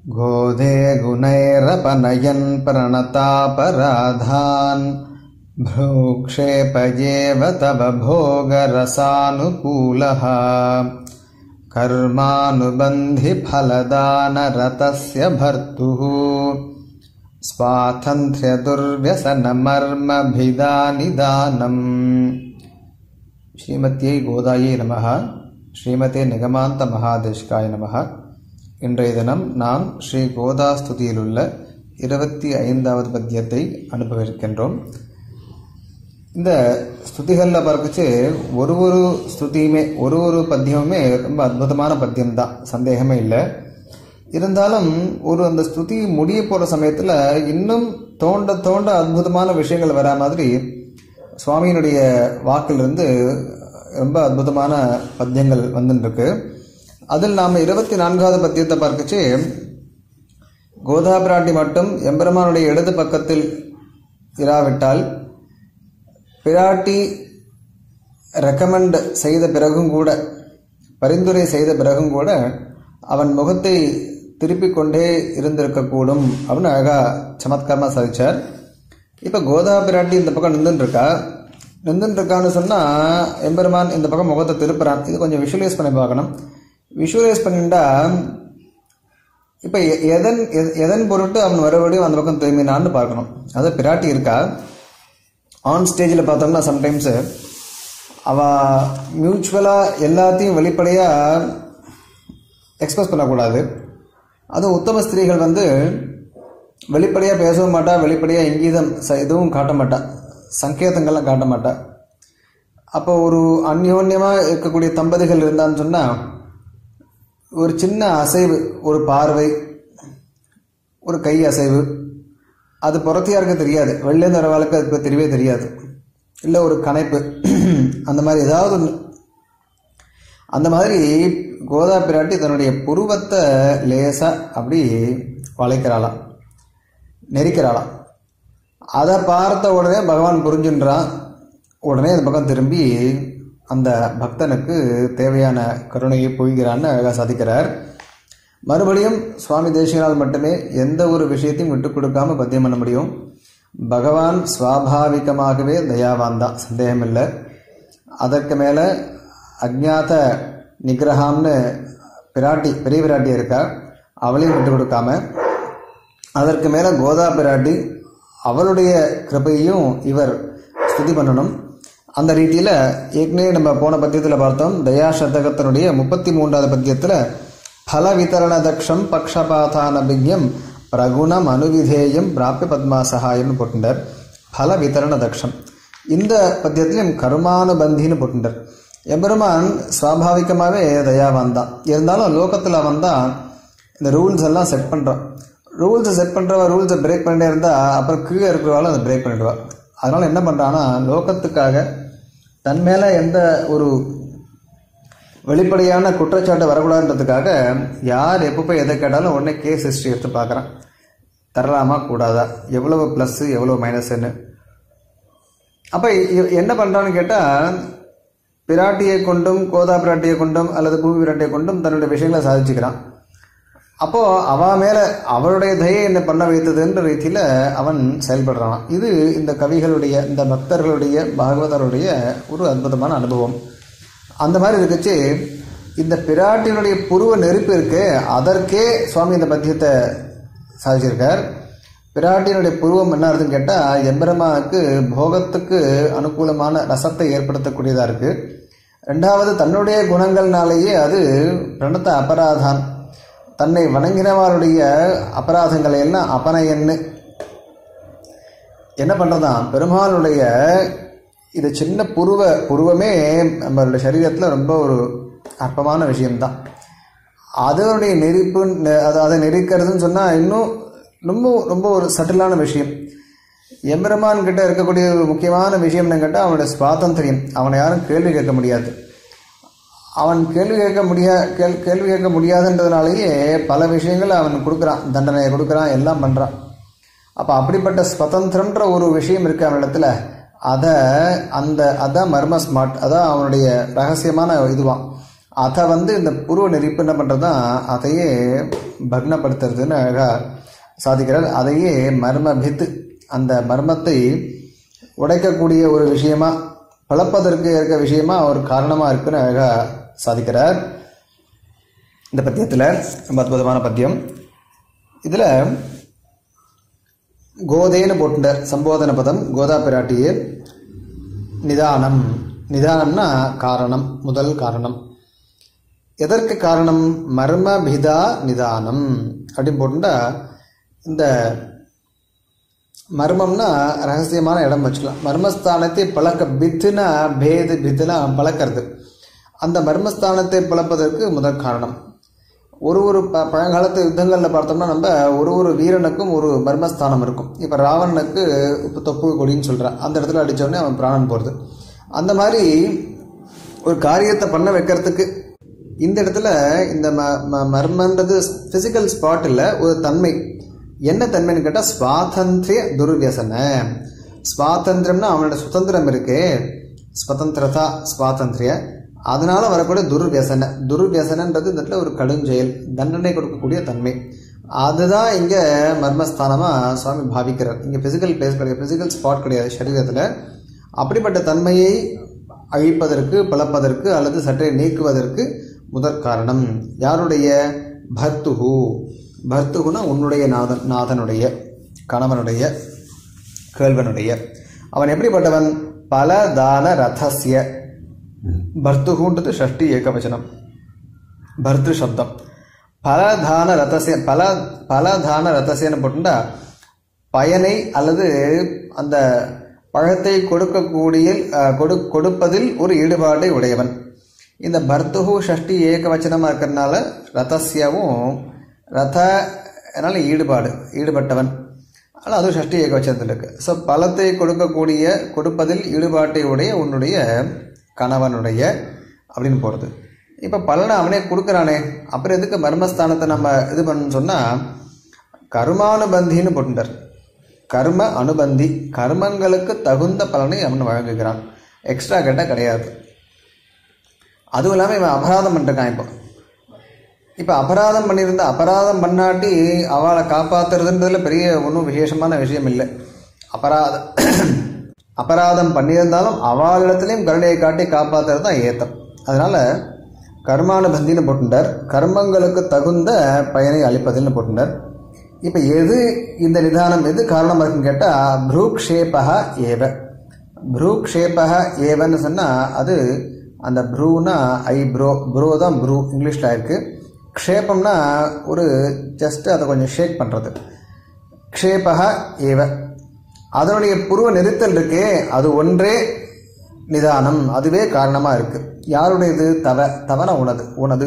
गोधे गुणैरपनयन् प्रणतापराधान् भ्रूक्षेपयेव तव भोगरसानुकूलः कर्मानुबन्धिफलदानरतस्य भर्तुः स्वातन्त्र्यदुर्व्यसनमर्मभिदानिदानम् ஸ்ரீமத்தியை கோதாயை நமக ஸ்ரீமதே நிகமாந்த மகாதேஷ்காய நமக இன்றைய தினம் நாம் ஸ்ரீ கோதா ஸ்துதியிலுள்ள இருபத்தி ஐந்தாவது பத்தியத்தை அனுபவிக்கின்றோம் இந்த ஸ்துதிகளில் பார்க்கச்சு ஒரு ஒரு ஸ்துதியுமே ஒரு ஒரு பத்தியமுமே ரொம்ப அற்புதமான பத்தியம் தான் சந்தேகமே இல்லை இருந்தாலும் ஒரு அந்த ஸ்துதி முடிய போகிற சமயத்தில் இன்னும் தோண்ட தோண்ட அற்புதமான விஷயங்கள் வரா மாதிரி சுவாமியினுடைய வாக்கிலிருந்து ரொம்ப அற்புதமான பத்தியங்கள் வந்துருக்கு அதில் நாம் இருபத்தி நான்காவது பத்தியத்தை பார்க்கச்சு கோதா பிராட்டி மட்டும் எம்பெருமானுடைய இடது பக்கத்தில் இராவிட்டால் பிராட்டி ரெக்கமெண்ட் செய்த பிறகும் கூட பரிந்துரை செய்த பிறகும் கூட அவன் முகத்தை திருப்பிக் கொண்டே இருந்திருக்கக்கூடும் அப்படின்னு அழகாக சமத்காரமாக சாதிச்சார் இப்போ கோதா பிராட்டி இந்த பக்கம் நின்றுட்டு இருக்கா நின்றுட்டு இருக்கான்னு சொன்னால் எம்பெருமான் இந்த பக்கம் முகத்தை திருப்புறான் இது கொஞ்சம் விஷுவலைஸ் பண்ணி பார்க்கணும் விஷுவலைஸ் பண்ணிட்டா இப்போ எதன் எதன் பொருட்டு அவன் மறுபடியும் அந்த பக்கம் திரும்பினான்னு பார்க்கணும் அது பிராட்டி இருக்கா ஆன் ஸ்டேஜில் பார்த்தோம்னா சம்டைம்ஸு அவள் மியூச்சுவலாக எல்லாத்தையும் வெளிப்படையாக எக்ஸ்பிரஸ் பண்ணக்கூடாது அதுவும் உத்தம ஸ்திரீகள் வந்து வெளிப்படையாக பேசவும் மாட்டா வெளிப்படையாக இங்கீதம் எதுவும் காட்ட மாட்டா சங்கேதங்கள்லாம் காட்ட மாட்டா அப்போ ஒரு அந்யோன்யமாக இருக்கக்கூடிய தம்பதிகள் இருந்தான்னு சொன்னால் ஒரு சின்ன அசைவு ஒரு பார்வை ஒரு கை அசைவு அது புறத்தியாருக்கு தெரியாது வெளிலேருந்து வரவாளுக்கு அதுக்கு தெரியவே தெரியாது இல்லை ஒரு கணைப்பு அந்த மாதிரி ஏதாவது ஒன்று அந்த மாதிரி கோதா பிராட்டி தன்னுடைய புருவத்தை லேசாக அப்படி வளைக்கிறாளாம் நெரிக்கிறாளாம் அதை பார்த்த உடனே பகவான் புரிஞ்சுன்றான் உடனே இந்த பக்கம் திரும்பி அந்த பக்தனுக்கு தேவையான கருணையை பொய்கிறான்னு அழகாக சாதிக்கிறார் மறுபடியும் சுவாமி தேசிகனால் மட்டுமே எந்த ஒரு விஷயத்தையும் விட்டு கொடுக்காம பத்தியம் பண்ண முடியும் பகவான் சுவாபாவிகமாகவே தயாவான் தான் சந்தேகம் இல்லை அதற்கு மேலே அஜ்ஞாத நிகிரகாம்னு பிராட்டி பெரிய பிராட்டி இருக்கா அவளையும் விட்டு கொடுக்காம அதற்கு மேலே கோதா பிராட்டி அவளுடைய கிருபையும் இவர் ஸ்துதி பண்ணணும் அந்த ரீதியில் ஏற்கனவே நம்ம போன பத்தியத்தில் பார்த்தோம் தயா சதகத்தினுடைய முப்பத்தி மூன்றாவது பத்தியத்தில் பல விதரண தக்ஷம் பக்ஷபாதான பிக்யம் பிரகுணம் அனுவிதேயம் பிராப்பிய பத்மா சகாயம்னு போட்டுட்டார் பல விதரண தக்ஷம் இந்த பத்தியத்திலையும் கருமானுபந்தின்னு போட்டுட்டார் எம்பெருமான் சுவாபாவிகமாகவே தயாவான் தான் இருந்தாலும் லோகத்தில் அவன் தான் இந்த ரூல்ஸ் எல்லாம் செட் பண்ணுறான் ரூல்ஸை செட் பண்ணுறவா ரூல்ஸை பிரேக் பண்ணிட்டே இருந்தால் அப்புறம் கீழே இருக்கிறவாலும் அதை பிரேக் பண்ணிடுவா அதனால் என்ன பண்ணுறான்னா லோகத்துக்காக தன் மேலே எந்த ஒரு வெளிப்படையான குற்றச்சாட்டு வரக்கூடாதுன்றதுக்காக யார் எப்போ போய் எதை கேட்டாலும் உடனே கேஸ் ஹிஸ்ட்ரி எடுத்து பார்க்குறான் தரலாமா கூடாதா எவ்வளவு ப்ளஸ்ஸு எவ்வளோ மைனஸ்ன்னு அப்போ என்ன பண்ணுறான்னு கேட்டால் பிராட்டியை கொண்டும் கோதா பிராட்டியை கொண்டும் அல்லது பூமி பிராட்டியை கொண்டும் தன்னுடைய விஷயங்களை சாதிச்சுக்கிறான் அப்போது அவ மேலே அவளுடைய தயை என்ன பண்ண வைத்ததுன்ற ரீதியில் அவன் செயல்படுறான் இது இந்த கவிகளுடைய இந்த பக்தர்களுடைய பாகவதருடைய ஒரு அற்புதமான அனுபவம் அந்த மாதிரி இருக்குச்சு இந்த பிராட்டினுடைய புருவ நெருப்பு இருக்கு அதற்கே சுவாமி இந்த பத்தியத்தை சாதிச்சிருக்கார் பிராட்டியினுடைய புருவம் என்ன இருக்குன்னு கேட்டால் எம்பெருமாவுக்கு போகத்துக்கு அனுகூலமான ரசத்தை ஏற்படுத்தக்கூடியதாக இருக்குது ரெண்டாவது தன்னுடைய குணங்கள்னாலேயே அது பிரணத்த அபராதான் தன்னை வணங்கினவாருடைய அபராதங்களை எல்லாம் அபனையன்னு என்ன பண்ணுறதான் பெருமாளுடைய இது சின்ன புருவ புருவமே நம்மளுடைய சரீரத்தில் ரொம்ப ஒரு அற்பமான விஷயம்தான் அதனுடைய நெருப்பு அதை அதை நெருக்கிறதுன்னு சொன்னால் இன்னும் ரொம்ப ரொம்ப ஒரு சட்டிலான விஷயம் எம்பெருமான் கிட்ட இருக்கக்கூடிய ஒரு முக்கியமான விஷயம்னு கேட்டால் அவனுடைய சுவாதந்திரியம் அவனை யாரும் கேள்வி கேட்க முடியாது அவன் கேள்வி கேட்க முடியா கேள் கேள்வி கேட்க முடியாதுன்றதுனாலேயே பல விஷயங்கள் அவன் கொடுக்குறான் தண்டனையை கொடுக்குறான் எல்லாம் பண்ணுறான் அப்போ அப்படிப்பட்ட ஸ்வதந்திரன்ற ஒரு விஷயம் இருக்கு அவனிடத்துல அதை அந்த அதான் மர்ம ஸ்மார்ட் அதான் அவனுடைய ரகசியமான இதுவான் அதை வந்து இந்த பூர்வ நெறிப்பு என்ன பண்ணுறதுதான் அதையே பக்னப்படுத்துறதுன்னு அழகாக சாதிக்கிறார் அதையே மர்மபித்து அந்த மர்மத்தை உடைக்கக்கூடிய ஒரு விஷயமா பழப்பதற்கு இருக்க விஷயமா ஒரு காரணமாக இருக்குன்னு அழகாக சாதிக்கிறார் இந்த பத்தியத்தில் ரொம்ப அற்புதமான பத்தியம் இதில் கோதேன்னு போட்டுட்டார் சம்போதன பதம் கோதா பிராட்டியே நிதானம் நிதானம்னா காரணம் முதல் காரணம் எதற்கு காரணம் மர்மபிதா நிதானம் அப்படின்னு போட்டுட்டா இந்த மர்மம்னா ரகசியமான இடம் வச்சுக்கலாம் மர்மஸ்தானத்தை பழக்க பித்துனா பேது பித்துனா பழக்கிறது அந்த மர்மஸ்தானத்தை பழப்பதற்கு முதல் காரணம் ஒரு ஒரு ப பழங்காலத்து யுத்தங்களில் பார்த்தோம்னா நம்ம ஒரு ஒரு வீரனுக்கும் ஒரு மர்மஸ்தானம் இருக்கும் இப்போ ராவணனுக்கு இப்போ தொப்பு கொடின்னு சொல்கிறான் அந்த இடத்துல அடித்தோடனே அவன் பிராணன் போகிறது அந்த மாதிரி ஒரு காரியத்தை பண்ண வைக்கிறதுக்கு இந்த இடத்துல இந்த ம ம மர்மன்றது ஃபிசிக்கல் ஸ்பாட் இல்லை ஒரு தன்மை என்ன தன்மைன்னு கேட்டால் சுவாதந்திரிய துர்வியசன சுவாதந்திரம்னா அவனோட சுதந்திரம் இருக்கே ஸ்வதந்திரதா சுவாதந்திரிய அதனால வரக்கூடிய துர்வியசன துர்வியசனன்றது இந்த இடத்துல ஒரு கடுஞ்செயல் தண்டனை கொடுக்கக்கூடிய தன்மை அதுதான் இங்கே மர்மஸ்தானமாக சுவாமி பாவிக்கிறார் இங்கே ஃபிசிக்கல் பிளேஸ் கிடையாது ஃபிசிக்கல் ஸ்பாட் கிடையாது சரீரத்தில் அப்படிப்பட்ட தன்மையை அழிப்பதற்கு பழப்பதற்கு அல்லது சற்றே நீக்குவதற்கு முதற் காரணம் யாருடைய பர்த்துகு பர்த்துகுனா உன்னுடைய நாதன் நாதனுடைய கணவனுடைய கேள்வனுடைய அவன் எப்படிப்பட்டவன் பல தான ரதசிய பர்த்துகுன்றது ஷஷ்டி ஏகவச்சனம் பர்து சப்தம் பலதான ரதசிய பல பலதான ரதசியன்னு போட்டுட்டா பயனை அல்லது அந்த பழத்தை கொடுக்கக்கூடிய கொடு கொடுப்பதில் ஒரு ஈடுபாட்டை உடையவன் இந்த பர்த்துகு ஷஷ்டி ஏகவச்சனமாக இருக்கிறதுனால ரதசியாவும் ரத அதனால் ஈடுபாடு ஈடுபட்டவன் ஆனால் அதுவும் ஷஷ்டி ஏகவச்சனத்தில் இருக்குது ஸோ பலத்தை கொடுக்கக்கூடிய கொடுப்பதில் ஈடுபாட்டை உடைய உன்னுடைய கணவனுடைய அப்படின்னு போகிறது இப்போ பலனை அவனே கொடுக்குறானே அப்புறம் எதுக்கு மர்மஸ்தானத்தை நம்ம இது பண்ணணும்னு சொன்னால் கர்மானுபந்தின்னு போட்டுட்டார் கர்ம அனுபந்தி கர்மங்களுக்கு தகுந்த பலனை அவன் வழங்குகிறான் எக்ஸ்ட்ரா கேட்டால் கிடையாது அதுவும் இல்லாமல் இவன் அபராதம் பண்ணிருக்கான் இப்போ இப்போ அபராதம் பண்ணியிருந்தா அபராதம் பண்ணாட்டி அவளை காப்பாற்றுறதுன்றதுல பெரிய ஒன்றும் விசேஷமான விஷயம் இல்லை அபராத அபராதம் பண்ணியிருந்தாலும் அவளிடத்துலையும் கருணையை காட்டி காப்பாற்றுறது தான் ஏத்தம் அதனால் கர்மானுபந்தின்னு போட்டுட்டார் கர்மங்களுக்கு தகுந்த பயனை அளிப்பதில்னு போட்டுட்டார் இப்போ எது இந்த நிதானம் எது காரணமாக இருக்குன்னு கேட்டால் ப்ரூக்ஷேபா ஏவ ப்ரூக்ஷேபக ஏவன்னு சொன்னால் அது அந்த ப்ரூனா ஐ ப்ரோ ப்ரோ தான் ப்ரூ இங்கிலீஷில் இருக்குது க்ஷேபம்னா ஒரு ஜஸ்ட் அதை கொஞ்சம் ஷேக் பண்ணுறது க்ஷேபக ஏவ அதனுடைய புருவ நிறுத்தல் இருக்கே அது ஒன்றே நிதானம் அதுவே காரணமாக இருக்குது யாருடையது தவ தவன உனது உனது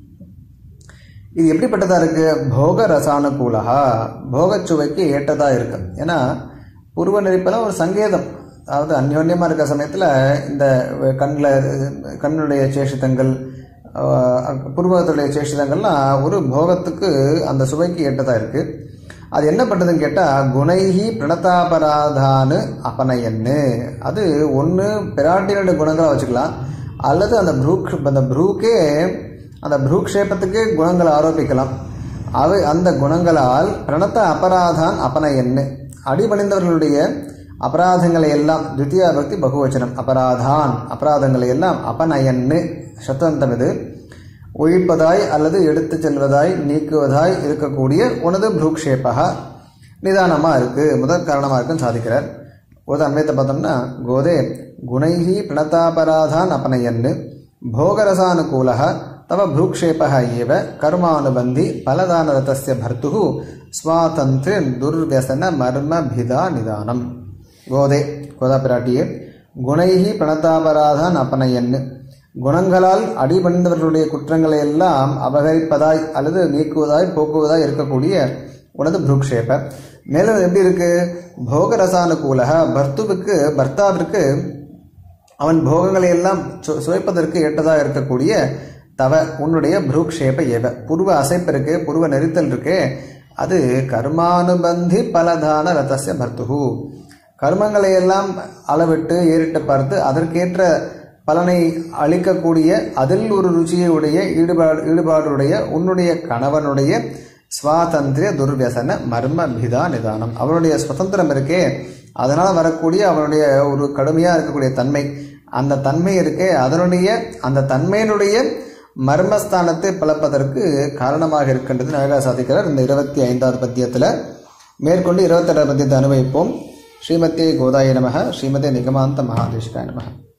இது எப்படிப்பட்டதாக இருக்குது போக ரசானுகூலகா போகச்சுவைக்கு ஏற்றதாக இருக்கு ஏன்னா புருவ நெறிப்பெல்லாம் ஒரு சங்கேதம் அதாவது அந்யோன்யமாக இருக்கிற சமயத்தில் இந்த கண்ணில் கண்ணுடைய சேஷிதங்கள் புருவத்துடைய சேஷிதங்கள்லாம் ஒரு போகத்துக்கு அந்த சுவைக்கு ஏற்றதாக இருக்குது அது என்ன பண்ணுறதுன்னு கேட்டால் குணைஹி பிரணதாபராதானு அபனயன்னு அது ஒன்று பிராட்டியோட குணங்களை வச்சுக்கலாம் அல்லது அந்த ப்ரூக் அந்த ப்ரூக்கே அந்த ப்ரூக்ஷேபத்துக்கு குணங்களை ஆரோபிக்கலாம் அவை அந்த குணங்களால் பிரணத்த அபராதான் அபனயன்னு அடிபணிந்தவர்களுடைய அபராதங்களை எல்லாம் தித்தியா பக்தி பகுவச்சனம் அபராதான் அபராதங்களை எல்லாம் அபநயன்னு சத்தந்தம் இது ஒழிப்பதாய் அல்லது எடுத்துச் செல்வதாய் நீக்குவதாய் இருக்கக்கூடிய உனது ப்ரூக்ஷேபகா நிதானமாக இருக்குது முதற் காரணமாக இருக்குன்னு சாதிக்கிறார் ஒரு அன்வயத்தை பார்த்தோம்னா கோதே குணைஹி பிரணதாபராதான் அபனயன்னு போகரசானுகூலக தவ ப்ரூக்ஷேபக ஏவ கர்மானுபந்தி பலதானரதஸ்ய பர்த்துः ஸ்வாதந்திர துர்வியசன மர்மபிதா நிதானம் கோதே கோதா பிராட்டியே குணைஹி பிரணதாபராதான் அபனயன்னு குணங்களால் அடிபணிந்தவர்களுடைய குற்றங்களை எல்லாம் அபகரிப்பதாய் அல்லது நீக்குவதாய் போக்குவதாய் இருக்கக்கூடிய உனது புருக்ஷேப மேலும் எப்படி இருக்கு போகரசானுகூலக பர்த்துவுக்கு பர்த்தாவிற்கு அவன் போகங்களை எல்லாம் சு- சுவைப்பதற்கு ஏற்றதாக இருக்கக்கூடிய தவ உன்னுடைய புரூக்ஷேப ஏவ புருவ அசைப்பு இருக்கு புருவ நெரித்தல் இருக்கு அது கர்மானுபந்தி பலதான ரதஸ்ய பர்த்துகு கர்மங்களை எல்லாம் அளவிட்டு ஏறிட்டு பார்த்து அதற்கேற்ற பலனை அளிக்கக்கூடிய அதில் ஒரு ருச்சியை உடைய ஈடுபாடு ஈடுபாடுடைய உன்னுடைய கணவனுடைய சுவாதந்திரிய துர்வியசன மர்ம பிதா நிதானம் அவனுடைய சுதந்திரம் இருக்கே அதனால் வரக்கூடிய அவனுடைய ஒரு கடுமையாக இருக்கக்கூடிய தன்மை அந்த தன்மை இருக்கே அதனுடைய அந்த தன்மையினுடைய மர்மஸ்தானத்தை பிளப்பதற்கு காரணமாக இருக்கின்றது அழகாக சாதிக்கிறார் இந்த இருபத்தி ஐந்தாவது பத்தியத்தில் மேற்கொண்டு இருபத்தெட்டாவது பத்தியத்தை அனுபவிப்போம் ஸ்ரீமதே கோதாய நமக ஸ்ரீமதே நிகமாந்த மகாதேஷ்காய நமக